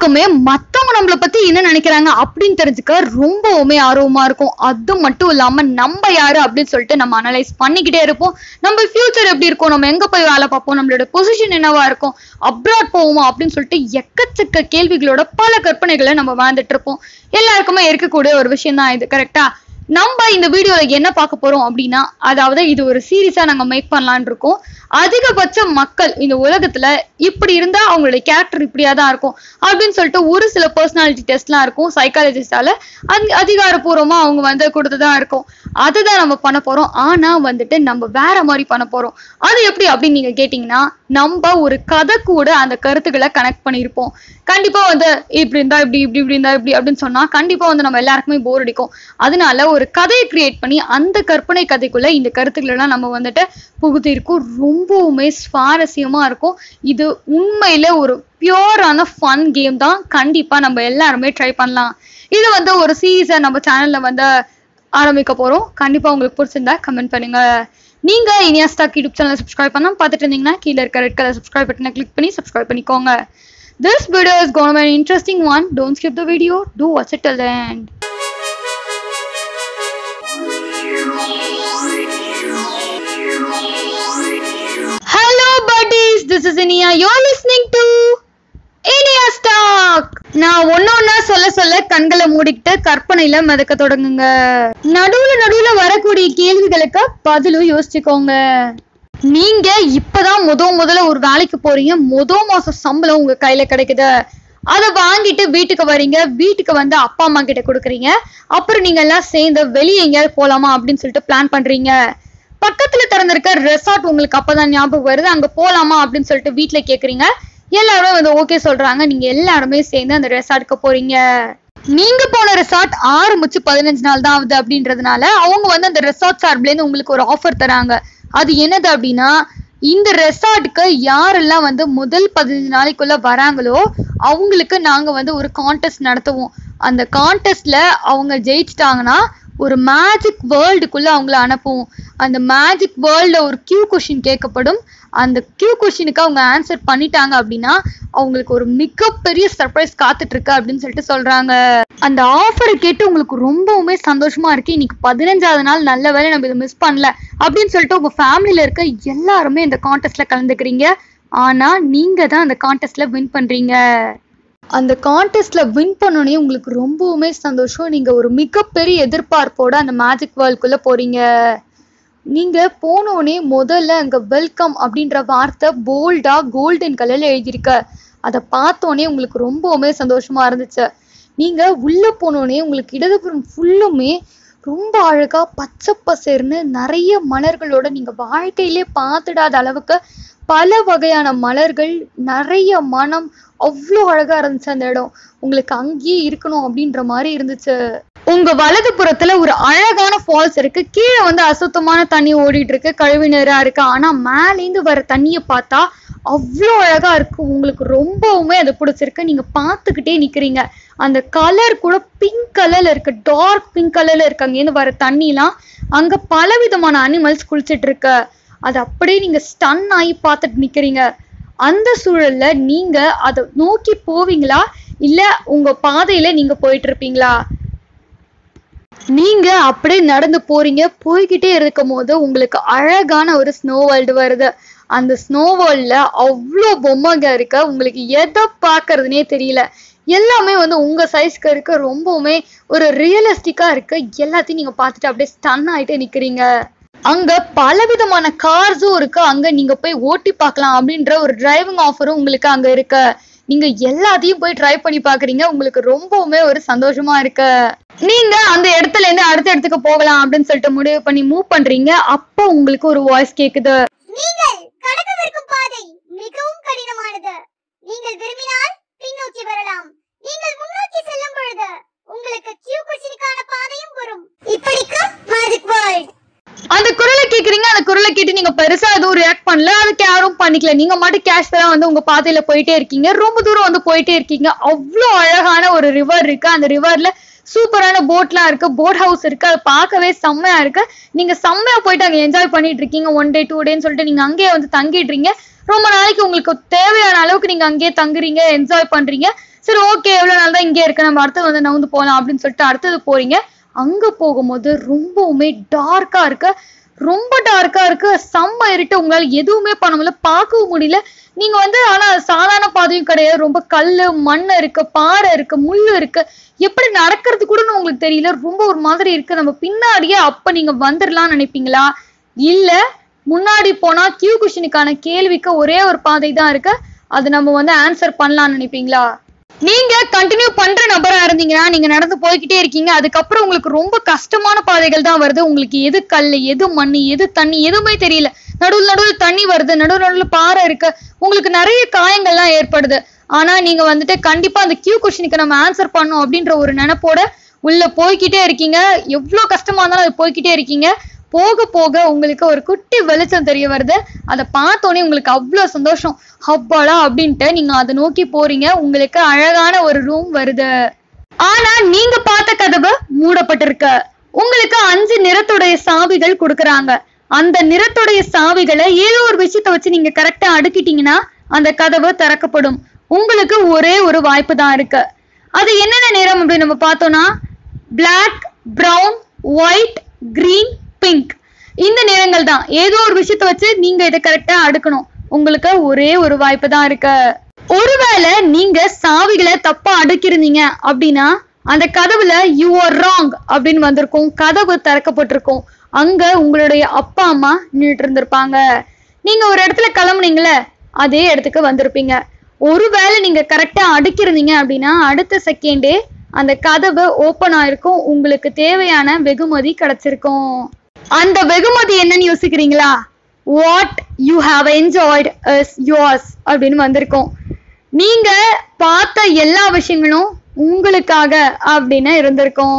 எல்லாருக்குமே மத்தவங்க நம்மள பத்தி என்ன நினைக்கிறாங்க அப்படின்னு தெரிஞ்சுக்க ரொம்பவுமே ஆர்வமா இருக்கும் அது மட்டும் இல்லாம நம்ம யாரு அப்படின்னு சொல்லிட்டு நம்ம அனலைஸ் பண்ணிக்கிட்டே இருப்போம் நம்ம ஃபியூச்சர் எப்படி இருக்கும் நம்ம எங்க போய் வேலை பார்ப்போம் நம்மளோட பொசிஷன் என்னவா இருக்கும் அப்ராட் போவோமா அப்படின்னு சொல்லிட்டு எக்கச்சக்க கேள்விகளோட பல கற்பனைகளை நம்ம வாழ்ந்துட்டு இருப்போம் எல்லாருக்குமே இருக்கக்கூடிய ஒரு விஷயம் தான் இது கரெக்டா நம்ம இந்த வீடியோல என்ன பார்க்க போறோம் அப்படின்னா அதாவது இது ஒரு சீரியஸா நாங்க மேக் பண்ணலாம்னு இருக்கோம் அதிகபட்ச மக்கள் இந்த உலகத்துல இப்படி இருந்தா அவங்களுடைய கேரக்டர் இப்படியா தான் இருக்கும் அப்படின்னு சொல்லிட்டு ஒரு சில பர்சனாலிட்டி டெஸ்ட்லாம் இருக்கும் சைக்காலஜிஸ்டால அது அதிகாரப்பூர்வமா அவங்க வந்து கொடுத்துதான் இருக்கும் அதுதான் நம்ம பண்ண போறோம் ஆனா வந்துட்டு நம்ம வேற மாதிரி பண்ண போறோம் அது எப்படி அப்படின்னு நீங்க கேட்டீங்கன்னா நம்ம ஒரு கதை கூட அந்த கருத்துக்களை கனெக்ட் பண்ணியிருப்போம் கண்டிப்பா வந்து இப்படி இருந்தா இப்படி இப்படி இப்படி இருந்தா இப்படி அப்படின்னு சொன்னா கண்டிப்பா வந்து நம்ம எல்லாருக்குமே போர் அடிக்கும் அதனால ஒரு கதையை கிரியேட் பண்ணி அந்த கற்பனை கதைக்குள்ள இந்த கருத்துக்களை எல்லாம் நம்ம வந்துட்டு புகுத்திருக்கோம் ரொம்பவுமே சுவாரஸ்யமா இருக்கும் இது உண்மையில ஒரு பியோரான ஃபன் கேம் தான் கண்டிப்பா நம்ம எல்லாருமே ட்ரை பண்ணலாம் இது வந்து ஒரு சீசன் நம்ம சேனல்ல வந்து ஆரம்பிக்க போறோம் கண்டிப்பா உங்களுக்கு பிடிச்சிருந்தா கமெண்ட் பண்ணுங்க நீங்க இனியாஸ்டாக் யூடியூப் சேனல் சப்ஸ்கிரைப் பண்ணா பார்த்துட்டு இருந்தீங்கன்னா கீழே இருக்க ரெட் கலர் சப்ஸ்கிரைப் பட்டனை கிளிக் பண்ணி சப்ஸ்கிரைப் பண்ணிக்கோங்க This video is gonna be an interesting one. Don't skip the video. Do watch it till the end. Hello buddies, this is Inia. You're listening to Inia's Talk. நான் ஒண்ணு ஒண்ணா சொல்ல சொல்ல கண்களை மூடிக்கிட்டு கற்பனையில மிதக்க தொடங்குங்க நடுவுல நடுவுல வரக்கூடிய கேள்விகளுக்கு பதிலும் யோசிச்சுக்கோங்க நீங்க இப்பதான் முத முதல்ல ஒரு வேலைக்கு போறீங்க முத மாசம் சம்பளம் உங்க கையில கிடைக்குது அதை வாங்கிட்டு வீட்டுக்கு வரீங்க வீட்டுக்கு வந்து அப்பா அம்மா கிட்ட கொடுக்குறீங்க அப்புறம் நீங்க எல்லாம் சேர்ந்து வெளியே எங்கேயாவது போலாமா அப்படின்னு சொல்லிட்டு பிளான் பண்றீங்க பக்கத்துல திறந்திருக்க ரெசார்ட் உங்களுக்கு அப்பதான் ஞாபகம் வருது அங்க போலாமா அப்படின்னு சொல்லிட்டு வீட்ல கேக்குறீங்க எல்லாரும் வந்து ஓகே சொல்றாங்க நீங்க எல்லாருமே சேர்ந்து அந்த ரெசார்ட்க்கு போறீங்க நீங்க போன ரெசார்ட் ஆரம்பிச்சு பதினஞ்சு நாள் தான் ஆகுது அப்படின்றதுனால அவங்க வந்து அந்த ரெசார்ட் சார்பில இருந்து உங்களுக்கு ஒரு ஆஃபர் தராங்க அது என்னது அப்படின்னா இந்த ரெசார்ட்டுக்கு யாரெல்லாம் வந்து முதல் பதினஞ்சு நாளைக்குள்ள வராங்களோ அவங்களுக்கு நாங்க வந்து ஒரு கான்டெஸ்ட் நடத்துவோம் அந்த கான்டெஸ்ட்ல அவங்க ஜெயிச்சிட்டாங்கன்னா ஒரு மேஜிக் வேர்ல்டுக்குள்ள அவங்கள அனுப்புவோம் அந்த மேஜிக் வேர்ல்ட்ல ஒரு கியூ கொஷின் கேட்கப்படும் அந்த கியூ கொஷினுக்கு அவங்க ஆன்சர் பண்ணிட்டாங்க அப்படின்னா அவங்களுக்கு ஒரு மிகப்பெரிய சர்ப்ரைஸ் காத்துட்டு இருக்கு அப்படின்னு சொல்லிட்டு சொல்றாங்க அந்த ஆஃபரை கேட்டு உங்களுக்கு ரொம்பவுமே சந்தோஷமா இருக்கு இன்னைக்கு பதினஞ்சாவது நாள் நல்ல வேலை நம்ம இதை மிஸ் பண்ணல அப்படின்னு சொல்லிட்டு உங்க ஃபேமிலியில இருக்க எல்லாருமே இந்த கான்டெஸ்ட்ல கலந்துக்கிறீங்க ஆனா நீங்க தான் அந்த கான்டெஸ்ட்ல வின் பண்றீங்க அந்த கான்டெஸ்ட்ல வின் பண்ணோடனே உங்களுக்கு ரொம்பவுமே சந்தோஷம் நீங்க ஒரு மிகப்பெரிய எதிர்பார்ப்போட அந்த மேஜிக் வேர்ல்டுக்குள்ள போறீங்க நீங்க போனோடனே முதல்ல அங்க வெல்கம் அப்படின்ற வார்த்தை போல்டா கோல்டன் கலர்ல எழுதியிருக்க அதை பார்த்தோன்னே உங்களுக்கு ரொம்பவுமே சந்தோஷமா இருந்துச்சு நீங்க உள்ள போனோடனே உங்களுக்கு இடதுபுறம் ஃபுல்லுமே ரொம்ப அழகா பச்சை பசேர்னு நிறைய மலர்களோட நீங்க வாழ்க்கையிலே பார்த்துடாத அளவுக்கு பல வகையான மலர்கள் நிறைய மனம் அவ்வளோ அழகா இருந்துச்சு அந்த இடம் உங்களுக்கு அங்கேயே இருக்கணும் அப்படின்ற மாதிரி இருந்துச்சு உங்க வலது புறத்துல ஒரு அழகான ஃபால்ஸ் இருக்கு கீழே வந்து அசுத்தமான தண்ணி ஓடிட்டு இருக்கு கழிவு நீரா இருக்கு ஆனா மேலேந்து வர தண்ணிய பார்த்தா அவ்வளோ அழகா இருக்கு உங்களுக்கு ரொம்பவுமே அது பிடிச்சிருக்கு நீங்க பார்த்துக்கிட்டே நிக்கிறீங்க அந்த கலர் கூட பிங்க் கலர்ல இருக்கு டார்க் பிங்க் கலர்ல இருக்கு அங்கேருந்து வர தண்ணிலாம் அங்க பலவிதமான அனிமல்ஸ் குளிச்சிட்டு இருக்கு அது அப்படியே நீங்க ஸ்டன் ஆகி பார்த்துட்டு நிக்கிறீங்க அந்த சூழல்ல நீங்க அதை நோக்கி போவீங்களா இல்ல உங்க பாதையில நீங்க போயிட்டு இருப்பீங்களா நீங்க அப்படியே நடந்து போறீங்க போய்கிட்டே இருக்கும் போது உங்களுக்கு அழகான ஒரு ஸ்னோ வேர்ல்டு வருது அந்த ஸ்னோ வேர்ல்ட்ல அவ்வளோ பொம்மைங்க இருக்கு உங்களுக்கு எதை பார்க்கறதுனே தெரியல எல்லாமே வந்து உங்க சைஸ்க்கு இருக்கு ரொம்பவுமே ஒரு ரியலிஸ்டிக்கா இருக்கு எல்லாத்தையும் நீங்க பார்த்துட்டு அப்படியே ஸ்டன் ஆயிட்டு நிக்கிறீங்க அங்க பலவிதமான கார்ஸும் இருக்கு அங்க நீங்க போய் ஓட்டி பார்க்கலாம் அப்படின்ற ஒரு டிரைவிங் ஆஃபரும் உங்களுக்கு அங்க இருக்கு நீங்க எல்லாத்தையும் போய் ட்ரை பண்ணி பாக்குறீங்க உங்களுக்கு ரொம்பவுமே ஒரு சந்தோஷமா இருக்கு நீங்க அந்த இடத்துல இருந்து அடுத்த இடத்துக்கு போகலாம் அப்படின்னு சொல்லிட்டு முடிவு பண்ணி மூவ் பண்றீங்க அப்போ உங்களுக்கு ஒரு வாய்ஸ் கேக்குது நீங்கள் கடக்கவிருக்கும் பாதை மிகவும் கடினமானது நீங்கள் விரும்பினால் பின்னோக்கி வரலாம் நீங்கள் முன்னோக்கி செல்லும் பொழுது உங்களுக்கு கியூ கொஸ்டினுக்கான பாதையும் வரும் இப்படிக்கு மேஜிக் வேர்ல்ட் அந்த குரலை கேக்குறீங்க அந்த குரலை கேட்டு நீங்க பெருசா எதுவும் ரியாக்ட் பண்ணல அதுக்கு யாரும் பண்ணிக்கல நீங்க மட்டும் கேஷ்ஃபுல்லா வந்து உங்க பாதையில போயிட்டே இருக்கீங்க ரொம்ப தூரம் வந்து போயிட்டே இருக்கீங்க அவ்வளோ அழகான ஒரு ரிவர் இருக்கு அந்த ரிவர்ல சூப்பரான போட்லாம் இருக்கு போட் ஹவுஸ் இருக்கு அது பார்க்கவே செம்மையா இருக்கு நீங்க செம்மையா போயிட்டு அங்க என்ஜாய் பண்ணிட்டு இருக்கீங்க ஒன் டே டூ டேன்னு சொல்லிட்டு நீங்க அங்கேயே வந்து தங்கிடுறீங்க ரொம்ப நாளைக்கு உங்களுக்கு தேவையான அளவுக்கு நீங்க அங்கேயே தங்குறீங்க என்ஜாய் பண்றீங்க சரி ஓகே எவ்வளவு நாள் தான் இங்கே இருக்க நம்ம அடுத்தது வந்து நவுந்து போகலாம் அப்படின்னு சொல்லிட்டு அடுத்தது போறீங்க அங்க போகும்போது ரொம்பவுமே டார்க்கா இருக்கு ரொம்ப டார்க்கா இருக்கு செம்ம இருட்டு உங்களால எதுவுமே பண்ண முடியல பார்க்கவும் முடியல நீங்க வந்து ஆனா சாதாரண பாதையும் கிடையாது ரொம்ப கல்லு மண் இருக்கு பாறை இருக்கு முள்ளு இருக்கு எப்படி நடக்கிறது கூட உங்களுக்கு தெரியல ரொம்ப ஒரு மாதிரி இருக்கு நம்ம பின்னாடியே அப்ப நீங்க வந்துடலாம்னு நினைப்பீங்களா இல்ல முன்னாடி போனா கியூ கொஷினுக்கான கேள்விக்கு ஒரே ஒரு பாதை தான் இருக்கு அது நம்ம வந்து ஆன்சர் பண்ணலாம்னு நினைப்பீங்களா நீங்க கண்டினியூ பண்ற நபரா இருந்தீங்கன்னா நீங்க நடந்து போய்கிட்டே இருக்கீங்க அதுக்கப்புறம் உங்களுக்கு ரொம்ப கஷ்டமான பாதைகள் தான் வருது உங்களுக்கு எது கல் எது மண் எது தண்ணி எதுவுமே தெரியல நடுவில் நடுவில் தண்ணி வருது நடுவில் நடுவில் பாறை இருக்கு உங்களுக்கு நிறைய காயங்கள்லாம் ஏற்படுது ஆனா நீங்க வந்துட்டு கண்டிப்பா அந்த கியூ கொஸ்டினுக்கு நம்ம ஆன்சர் பண்ணோம் அப்படின்ற ஒரு நினைப்போட உள்ள போய்கிட்டே இருக்கீங்க எவ்வளவு கஷ்டமா இருந்தாலும் அது போய்கிட்டே இருக்கீங்க போக போக உங்களுக்கு ஒரு குட்டி வெளிச்சம் தெரிய வருது அதை பார்த்தோன்னே உங்களுக்கு அவ்வளோ சந்தோஷம் ஹப்பாடா அப்படின்ட்டு நீங்க அதை நோக்கி போறீங்க உங்களுக்கு அழகான ஒரு ரூம் வருது ஆனா நீங்க பார்த்த கதவு மூடப்பட்டிருக்கு உங்களுக்கு அஞ்சு நிறத்துடைய சாவிகள் கொடுக்கறாங்க அந்த நிறத்துடைய சாவிகளை ஏதோ ஒரு விஷயத்த வச்சு நீங்க கரெக்டா அடுக்கிட்டீங்கன்னா அந்த கதவு திறக்கப்படும் உங்களுக்கு ஒரே ஒரு வாய்ப்பு தான் இருக்கு அது என்னென்ன நிறம் அப்படின்னு நம்ம பார்த்தோம்னா black brown white green pink இந்த நிறங்கள் தான் ஏதோ ஒரு விஷயத்த வச்சு நீங்க இதை கரெக்டா அடுக்கணும் உங்களுக்கு ஒரே ஒரு வாய்ப்பு தான் இருக்கு ஒருவேளை நீங்க சாவிகளை தப்பா அடுக்கிருந்தீங்க அப்படின்னா அந்த கதவுல யூ ஆர் ராங் அப்படின்னு வந்திருக்கும் கதவு திறக்கப்பட்டிருக்கும் அங்க உங்களுடைய அப்பா அம்மா நின்றுட்டு இருந்திருப்பாங்க நீங்க ஒரு இடத்துல கிளம்புனீங்களே அதே இடத்துக்கு வந்திருப்பீங்க ஒருவேளை நீங்க கரெக்டா அடுக்கிருந்தீங்க அப்படின்னா அடுத்த செகண்டே அந்த கதவு ஓபன் ஆயிருக்கும் உங்களுக்கு தேவையான வெகுமதி கிடைச்சிருக்கும் அந்த வெகுமதி என்னன்னு யோசிக்கிறீங்களா what you have enjoyed is yours அப்படின்னு வந்திருக்கும் நீங்க பார்த்த எல்லா விஷயங்களும் உங்களுக்காக அப்படின்னு இருந்திருக்கும்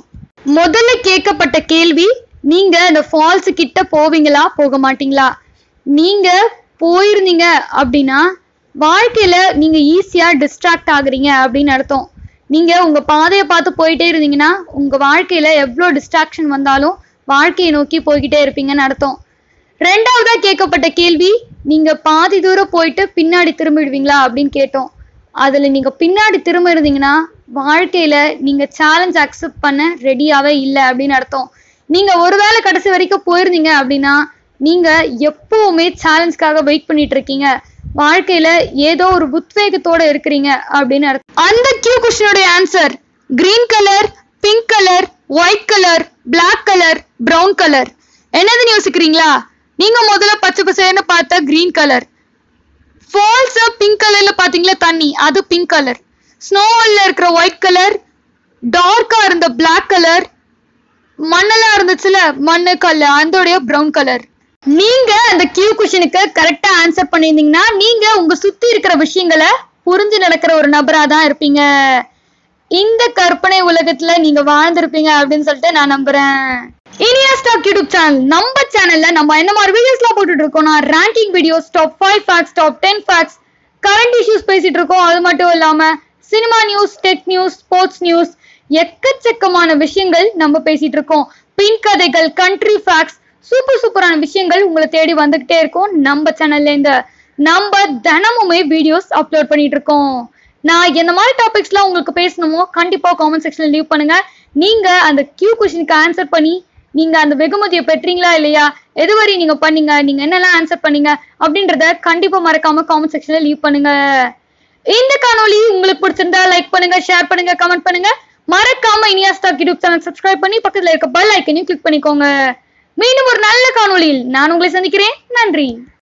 முதல்ல கேட்கப்பட்ட கேள்வி நீங்க அந்த ஃபால்ஸ் கிட்ட போவீங்களா போக மாட்டீங்களா நீங்க போயிருந்தீங்க அப்படின்னா வாழ்க்கையில நீங்க ஈஸியா டிஸ்ட்ராக்ட் ஆகுறீங்க அப்படின்னு அர்த்தம் நீங்க உங்க பாதையை பார்த்து போயிட்டே இருந்தீங்கன்னா உங்க வாழ்க்கையில எவ்வளோ டிஸ்ட்ராக்ஷன் வந்தாலும் வாழ்க்கையை நோக்கி போய்கிட்டே இருப்பீங்கன்னு அர்த்தம் ரெண்டாவதா கேட்கப்பட்ட கேள்வி நீங்க பாதி தூரம் போயிட்டு பின்னாடி திரும்பிடுவீங்களா அப்படின்னு கேட்டோம் அதுல நீங்க பின்னாடி திரும்ப இருந்தீங்கன்னா வாழ்க்கையில நீங்க சேலஞ்ச் அக்செப்ட் பண்ண ரெடியாவே இல்லை அப்படின்னு அர்த்தம் நீங்க ஒருவேளை கடைசி வரைக்கும் போயிருந்தீங்க அப்படின்னா நீங்க எப்பவுமே சேலஞ்சுக்காக வெயிட் பண்ணிட்டு இருக்கீங்க வாழ்க்கையில ஏதோ ஒரு உத்வேகத்தோட இருக்கிறீங்க அப்படின்னு அர்த்தம் அந்த கியூ கொஸ்டினோட answer green colour pink colour white colour Black colour brown colour என்னதுன்னு யோசிக்கிறீங்களா நீங்க முதல்ல பச்சை பசேன்னு பார்த்த கிரீன் கலர் ஃபால்ஸ் பிங்க் கலர்ல பாத்தீங்களா தண்ணி அது பிங்க் கலர் ஸ்னோவல்ல இருக்கிற ஒயிட் கலர் டார்க்கா இருந்த Black கலர் மண்ணெல்லாம் இருந்துச்சுல மண்ணு கல்லு அதோடைய ப்ரௌன் கலர் நீங்க அந்த கியூ கொஷனுக்கு கரெக்டா ஆன்சர் பண்ணியிருந்தீங்கன்னா நீங்க உங்க சுத்தி இருக்கிற விஷயங்களை புரிஞ்சு நடக்கிற ஒரு நபரா தான் இருப்பீங்க இந்த கற்பனை உலகத்துல நீங்க வாழ்ந்திருப்பீங்க அப்படின்னு சொல்லிட்டு நான் நம்புறேன் இனியா ஸ்டாக் யூடியூப் சேனல் நம்ம சேனல்ல நம்ம என்ன மாதிரி வீடியோஸ்லாம் போட்டுட்டு இருக்கோம்னா ranking videos top five facts top ten facts current issues பேசிட்டு இருக்கோம் அது மட்டும் இல்லாம cinema news tech news sports news எக்கச்சக்கமான விஷயங்கள் நம்ம பேசிட்டு இருக்கோம் பின் கதைகள் கண்ட்ரி ஃபேக்ட்ஸ் சூப்பர் சூப்பரான விஷயங்கள் உங்களை தேடி வந்துகிட்டே இருக்கும் நம்ம சேனல்ல இருந்து நம்ம தினமுமே வீடியோஸ் அப்லோட் பண்ணிட்டு இருக்கோம் நான் எந்த மாதிரி டாபிக்ஸ்லாம் உங்களுக்கு பேசணுமோ கண்டிப்பா காமெண்ட் செக்ஷன்ல லீவ் பண்ணுங்க நீங்க அந்த கியூ கொஸ்டினுக்கு ஆன்சர் பண்ணி நீங்க அந்த வெகுமதியை பெற்றீங்களா இல்லையா எதுவரை நீங்க பண்ணீங்க நீங்க என்னெல்லாம் ஆன்சர் பண்ணீங்க அப்படின்றத கண்டிப்பா மறக்காம காமெண்ட் செக்ஷன்ல லீவ் பண்ணுங்க இந்த காணொளி உங்களுக்கு பிடிச்சிருந்தா லைக் பண்ணுங்க ஷேர் பண்ணுங்க கமெண்ட் பண்ணுங்க மறக்காம Iniya stock YouTube channel subscribe பண்ணி பக்கத்துல இருக்க பெல் ஐக்கனையும் கிளிக் பண்ணிக்கோங்க மீண்டும் ஒரு நல்ல காணொளியில் நான் உங்களை சந்திக்கிறேன் நன்றி